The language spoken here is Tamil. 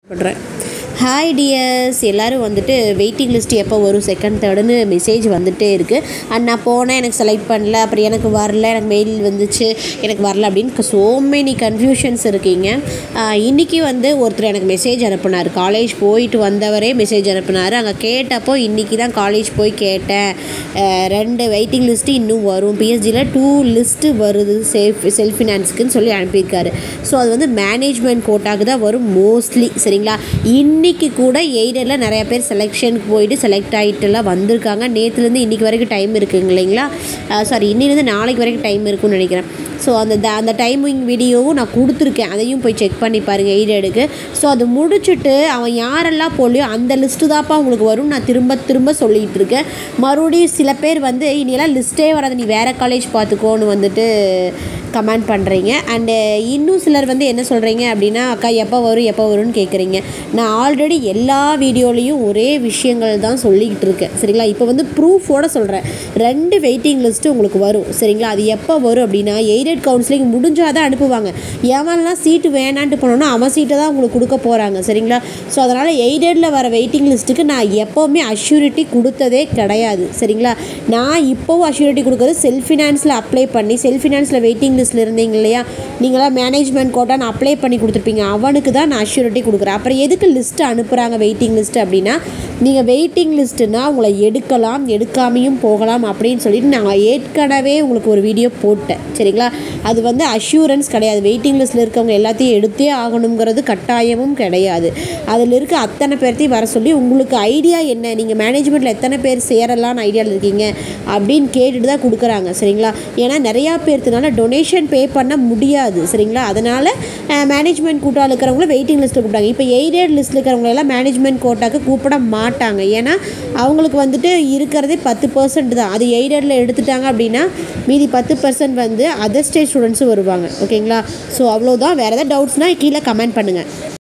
பண்ணுறேன் ஹாய் டியர்ஸ் எல்லோரும் வந்துட்டு வெயிட்டிங் லிஸ்ட் எப்போ வரும் செகண்ட் தேர்டுன்னு மெசேஜ் வந்துகிட்டே இருக்குது அண்ட் நான் போனேன் எனக்கு செலக்ட் பண்ணல அப்புறம் எனக்கு வரல எனக்கு மெயில் வந்துச்சு எனக்கு வரல அப்படின்னு ஸோ மெனி கன்ஃபியூஷன்ஸ் இருக்கீங்க இன்றைக்கி வந்து ஒருத்தர் எனக்கு மெசேஜ் அனுப்புனார் காலேஜ் போயிட்டு வந்தவரே மெசேஜ் அனுப்புனார் அங்கே கேட்டப்போ இன்றைக்கி தான் காலேஜ் போய் கேட்டேன் அஹ் ரெண்டு வெயிட்டிங் லிஸ்ட்டு இன்னும் வரும் பிஎஸ்ஜியில் டூ லிஸ்ட்டு வருது செல்ஃப் செல்ஃப் ஃபினான்ஸுக்குன்னு சொல்லி அனுப்பியிருக்காரு ஸோ அது வந்து மேனேஜ்மெண்ட் கோட்டாக்கு தான் வரும் மோஸ்ட்லி சரிங்களா இன்றைக்கி கூட எய்டரில் நிறைய பேர் செலெக்ஷனுக்கு போயிட்டு செலக்ட் ஆகிட்டுலாம் வந்திருக்காங்க நேற்றுலேருந்து இன்றைக்கி வரைக்கும் டைம் இருக்குங்க இல்லைங்களா சாரி இன்னிலேருந்து நாளைக்கு வரைக்கும் டைம் இருக்குன்னு நினைக்கிறேன் ஸோ அந்த த- அந்த டைமிங் வீடியோவும் நான் கொடுத்துருக்கேன் அதையும் போய் செக் பண்ணி பாருங்கள் எய்டடுக்கு ஸோ அது முடிச்சுட்டு அவன் யாரெல்லாம் போடலையோ அந்த லிஸ்ட்டு தான்ப்பா உங்களுக்கு வரும் நான் திரும்ப திரும்ப சொல்லிகிட்டு இருக்கேன் மறுபடியும் சில பேர் வந்து இனியெல்லாம் லிஸ்ட்டே வராது நீ வேறு காலேஜ் பார்த்துக்கோன்னு வந்துட்டு கமெண்ட் பண்ணுறீங்க அண்டு இன்னும் சிலர் வந்து என்ன சொல்கிறீங்க அப்படின்னா அக்கா எப்போ வரும் எப்போ வரும்னு கேட்குறீங்க நான் ஆல்ரெடி எல்லா வீடியோலையும் ஒரே விஷயங்கள் தான் சொல்லிக்கிட்டு இருக்கேன் சரிங்களா இப்போ வந்து ப்ரூஃபோட சொல்கிறேன் ரெண்டு வெயிட்டிங் லிஸ்ட்டு உங்களுக்கு வரும் சரிங்களா அது எப்போ வரும் அப்படின்னா எய்டட் கவுன்சிலிங் முடிஞ்சால் தான் அனுப்புவாங்க எவன்லாம் சீட்டு வேணான்ட்டு போனோன்னா அவன் சீட்டை தான் உங்களுக்கு கொடுக்க போகிறாங்க சரிங்களா ஸோ அதனால் எய்டடில் வர வெயிட்டிங் லிஸ்ட்டுக்கு நான் எப்போவுமே அஷ்யூரிட்டி கொடுத்ததே கிடையாது சரிங்களா நான் இப்போவும் அஷ்யூரிட்டி கொடுக்குறது செல்ஃப் ஃபினான்ஸில் அப்ளை பண்ணி செல்ஃப் ஃபினான்ஸில் வெயிட்டிங் லிஸ்ட்டில் இருந்தீங்க இல்லையா நீங்களாம் மேனேஜ்மெண்ட் கோட்டான்னு அப்ளை பண்ணி கொடுத்துருப்பீங்க அவனுக்கு தான் நான் அஷ்யூரிட்டி கொடுக்குறேன் அப்புறம் எதுக்கு லிஸ்ட்டு அனுப்புகிறாங்க வெயிட்டிங் லிஸ்ட்டு அப்படின்னா நீங்கள் வெயிட்டிங் லிஸ்ட்டுனா உங்களை எடுக்கலாம் எடுக்காமையும் போகலாம் அப்படின்னு சொல்லிட்டு நான் ஏற்கனவே உங்களுக்கு ஒரு வீடியோ போட்டேன் சரிங்களா அது வந்து அஷ்யூரன்ஸ் கிடையாது வெயிட்டிங் லிஸ்ட்டில் இருக்கவங்க எல்லாத்தையும் எடுத்தே ஆகணுங்கிறது கட்டாயமும் கிடையாது அதில் இருக்க அத்தனை பேர்த்தையும் வர சொல்லி உங்களுக்கு ஐடியா என்ன நீங்கள் மேனேஜ்மெண்ட்டில் எத்தனை பேர் சேரலாம்னு ஐடியாவில் இருக்கீங்க அப்படின்னு கேட்டுட்டு தான் கொடுக்குறாங்க சரிங்களா ஏன்னா நிறையா பேர்த்துனால டொனேஷன் பே பண்ண முடியாது சரிங்களா அதனால் மேனேஜ்மெண்ட் கூட்டால் இருக்கிறவங்கள வெயிட்டிங் லிஸ்ட்டில் கூப்பிட்டாங்க இப்போ எய்டட் லிஸ்ட்டில் இருக்கிறவங்க எல்லாம் மேனேஜ்மெண்ட் கோட்டாக்கு கூப்பிட மாட்டாங்க ஏன்னா அவங்களுக்கு வந்துட்டு இருக்கிறதே பத்து பர்சன்ட் தான் அது எய்டடில் எடுத்துட்டாங்க அப்படின்னா மீதி பத்து பர்சன்ட் வந்து அதர் ஸ்டேட் ஸ்டூடெண்ட்ஸும் வருவாங்க ஓகேங்களா ஸோ அவ்வளோதான் வேறு ஏதாவது டவுட்ஸ்னால் கீழே கமெண்ட் பண்ணுங்கள்